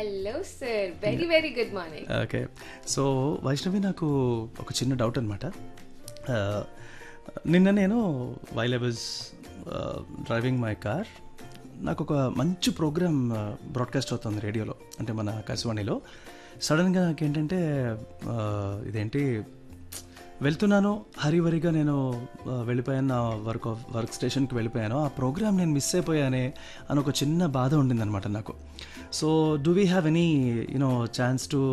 Hello sir very very good morning okay so Vaishnavi నాకు ఒక చిన్న డౌట్ అనమాట నిన్న నేను while I was driving my car నాకు ఒక మంచి ప్రోగ్రామ్ బ్రాడ్కాస్ట్ అవుతుంది రేడియోలో అంటే మన ఆకాశవాణిలో సడన్గా నాకు ఏంటంటే ఆ, ఇదేంటి వెళ్తున్నాను హరివరిగా నేను ఆ, వెళ్ళిపోయాను నా వర్క్ ఆఫ్ వర్క్ స్టేషన్కి వెళ్ళిపోయాను ఆ ప్రోగ్రామ్ నేను మిస్ అయిపోయానే అని ఒక చిన్న బాధ ఉండిందనమాట నాకు so do we have any you know chance to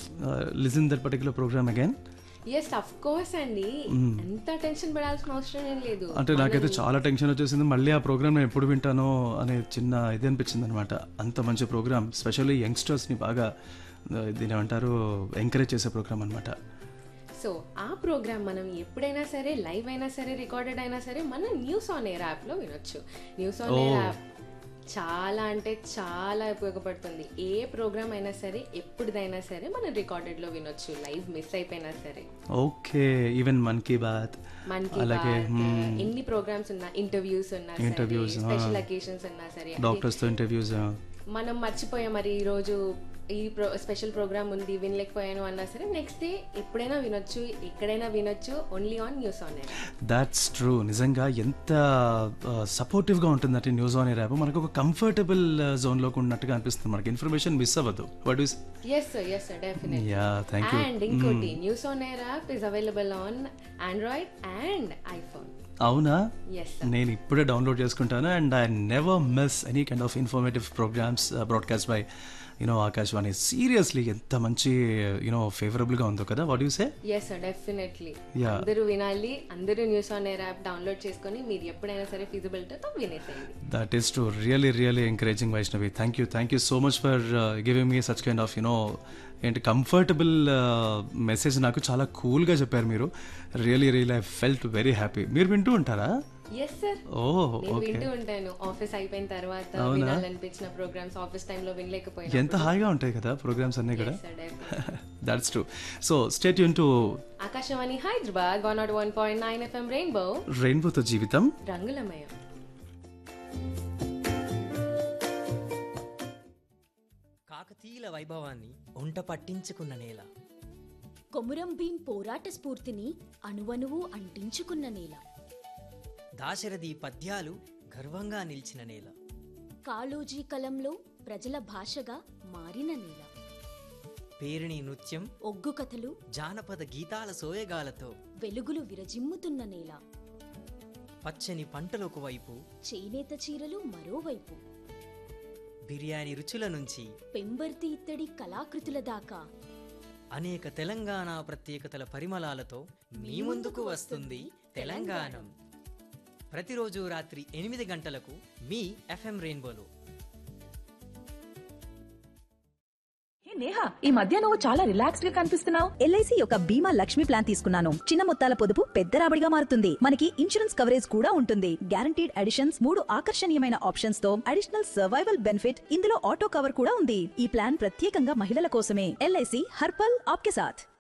listen that particular programme again yes of course అండి అంత టెన్షన్ పడాల్సిన అవసరం ఏం లేదు అంటే నాకైతే చాలా టెన్షన్ వచ్చేసింది మళ్ళీ ఆ ప్రోగ్రామ్ నేను ఎప్పుడు వింటానో అనే చిన్న ఇది అనిపించింది అనమాట అంత మంచి ప్రోగ్రామ్ స్పెషల్లీ యంగ్స్టర్స్ని బాగా ఆ, దీని ఏమంటారు ఎంకరేజ్ చేసే ప్రోగ్రామ్ అనమాట సో ఆ ప్రోగ్రామ్ మనం ఎప్పుడైనా సరే లైవ్ అయినా సరే రికార్డెడ్ అయినా సరే మన న్యూస్ ఆన్ ఎయిర్ యాప్లో వినొచ్చు న్యూస్ ఆన్ ఎయిర్ యాప్ చాలా అంటే చాలా ఉపయోగపడుతుంది ఏ ప్రోగ్రామ్ అయినా సరే ఎప్పుడుదైనా సరే మనం రికార్డెడ్లో వినొచ్చు లైవ్ మిస్ అయిపోయినా సరే ఓకే ఈవెన్ మన్ కీ బాత్ మన్ కీ అలాగే బాత్, ఎన్ని ప్రోగ్రామ్స్ ఉన్నా ఇంటర్వ్యూస్ ఉన్నా Interviews, సరే స్పెషల్ అకేషన్స్ ఉన్నా సరే డాక్టర్స్తో ఇంటర్వ్యూస్ మనం మర్చిపోయాం మరి ఈ రోజు ఈ ప్రో స్పెషల్ ప్రోగ్రామ్ ఉంది వినలేకపోయాను అన్నా సరే నెక్స్ట్ డే ఎప్పుడైనా వినొచ్చు ఎక్కడైనా వినొచ్చు only on News on Air that's true నిజంగా ఎంత సపోర్టివ్గా ఉంటుందంటే న్యూస్ ఆన్ ఎయిర్ యాప్ మనకు ఒక కంఫర్టబుల్ జోన్లోకి ఉన్నట్టుగా అనిపిస్తుంది మనకి ఇన్ఫర్మేషన్ మిస్ అవ్వదు what is yes sir yes sir definitely thank you and ఇంకోటి News on Air app is available on Android and iPhone అవునా ఎస్ నేను ఇప్పుడే డౌన్లోడ్ చేసుకుంటాను and I never miss any kind of informative programmes broadcast by you know Akashvani seriously ఎంత మంచి you know ఫేవరబుల్గా ఉందో కదా what you say yes sir definitely Yeah. అందరూ వినాలి అందరూ News on Air app download చేసుకొని మీరు ఎప్పుడైనా సరే ఫిజిబిలిటీతో వినేసేయండి that is to really really encouraging Vaishnavi thank you thank you so much for giving me such kind of you know ఏంటి కంఫర్టబుల్ మెసేజ్ నాకు చాలా కూల్గా చెప్పారు మీరు really really I felt very happy మీరు వింటూ ఉంటారా ఎస్ సార్ ఓ నేను ఓకే వింటూ ఉంటాను ఆఫీస్ అయిపోయిన తర్వాత వినాలనిపించిన ప్రోగ్రామ్స్ ఆఫీస్ టైంలో వినలేకపోయినా ఎంత హాయిగా ఉంటాయి కదా ప్రోగ్రామ్స్ అన్నీ కూడా Yes, sir, definitely. That's true so stay యూన్ to Akashvani Hyderabad one naught one point nine FM rainbow రెయిన్బోతో జీవితం రంగులమయం కాకతీయుల వైభవాన్ని ఒంట పట్టించుకున్న నేల కొమురం భీం పోరాట స్ఫూర్తిని అణువణువు అంటించుకున్న నేల దాశరథి పద్యాలు గర్వంగా నిలిచిన నేల కాళోజీ కలంలో ప్రజల భాషగా మారిన నేల పేరిణి నృత్యం ఒగ్గు కథలు జానపద గీతాల సోయగాలతో వెలుగులు విరజిమ్ముతున్న నేల పచ్చని పంటలొక వైపు చేనేత చీరలు మరోవైపు బిర్యానీ రుచుల నుంచి పెంబర్తి ఇత్తడి కళాకృతుల దాకా అనేక తెలంగాణ ప్రత్యేకతల పరిమళాలతో మీ ముందుకు వస్తుంది తెలంగాణం ప్రతిరోజు రాత్రి ఎనిమిది గంటలకు మీ ఎఫ్ఎం రెయిన్బోలో హే నేహా ఈ మధ్య నువ్వు చాలా రిలాక్స్డ్ గా కనిపిస్తున్నావు ఎల్ఐసి యొక్క బీమా లక్ష్మి ప్లాన్ తీసుకున్నాను చిన్న మొత్తాల పొదుపు పెద్ద రాబడిగా మారుతుంది మనకి ఇన్సూరెన్స్ కవరేజ్ కూడా ఉంటుంది గ్యారంటీడ్ అడిషన్స్ మూడు ఆకర్షణీయమైన ఆప్షన్స్ తో అడిషనల్ సర్వైవల్ బెనిఫిట్ ఇందులో ఆటో కవర్ కూడా ఉంది ఈ ప్లాన్ ప్రత్యేకంగా మహిళల కోసమే ఎల్ఐసి హర్పల్ ఆప్కే సాథ్